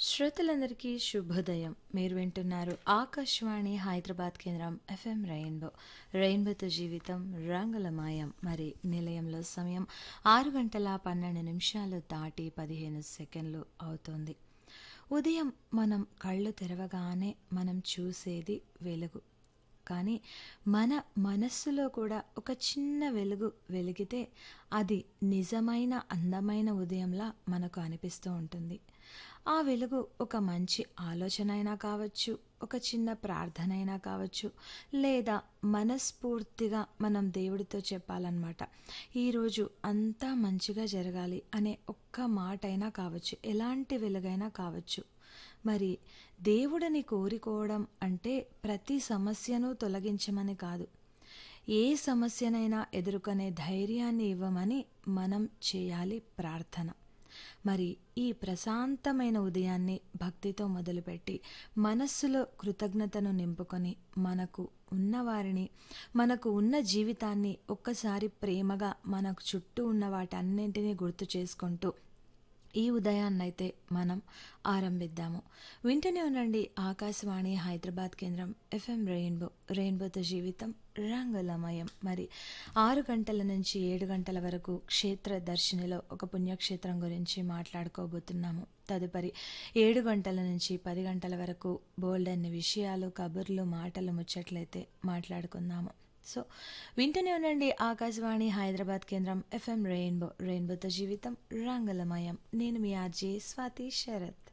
శ్రోతలందరికీ శుభోదయం మీరు వింటున్నారు ఆకాశవాణి హైదరాబాద్ కేంద్రం ఎఫ్ఎం రెయిన్బో రెయిన్బోతో జీవితం రంగులమాయం మరి నిలయంలో సమయం ఆరు గంటల పన్నెండు నిమిషాలు దాటి పదిహేను సెకండ్లు అవుతుంది ఉదయం మనం కళ్ళు తెరవగానే మనం చూసేది వెలుగు కానీ మన మనస్సులో కూడా ఒక చిన్న వెలుగు వెలిగితే అది నిజమైన అందమైన ఉదయంలా మనకు అనిపిస్తూ ఉంటుంది ఆ వెలుగు ఒక మంచి ఆలోచన అయినా కావచ్చు ఒక చిన్న ప్రార్థన అయినా కావచ్చు లేదా మనస్ఫూర్తిగా మనం దేవుడితో చెప్పాలన్నమాట ఈరోజు అంతా మంచిగా జరగాలి అనే ఒక్క మాట అయినా కావచ్చు ఎలాంటి వెలుగైనా కావచ్చు మరి దేవుడిని కోరుకోవడం అంటే ప్రతి సమస్యను తొలగించమని కాదు ఏ సమస్యనైనా ఎదుర్కొనే ధైర్యాన్ని ఇవ్వమని మనం చేయాలి ప్రార్థన మరి ఈ ప్రశాంతమైన ఉదయాన్ని భక్తితో మొదలుపెట్టి మనస్సులో కృతజ్ఞతను నింపుకొని మనకు ఉన్నవారిని మనకు ఉన్న జీవితాన్ని ఒక్కసారి ప్రేమగా మనకు చుట్టూ ఉన్న వాటన్నింటినీ గుర్తు చేసుకుంటూ ఈ ఉదయాన్నైతే మనం ఆరంభిద్దాము వింటూనే ఉండండి ఆకాశవాణి హైదరాబాద్ కేంద్రం ఎఫ్ఎం రెయిన్బో రెయిన్బోతో జీవితం రంగులమయం మరి ఆరు గంటల నుంచి ఏడు గంటల వరకు క్షేత్ర దర్శినిలో ఒక పుణ్యక్షేత్రం గురించి మాట్లాడుకోబోతున్నాము తదుపరి ఏడు గంటల నుంచి పది గంటల వరకు బోల్డన్ని విషయాలు కబుర్లు మాటలు ముచ్చట్లయితే మాట్లాడుకుందాము సో వింటూనే ఉండండి ఆకాశవాణి హైదరాబాద్ కేంద్రం ఎఫ్ఎం రెయిన్బో రెయిన్బోతో జీవితం రంగులమయం నేను మీ ఆర్జే స్వాతి శరత్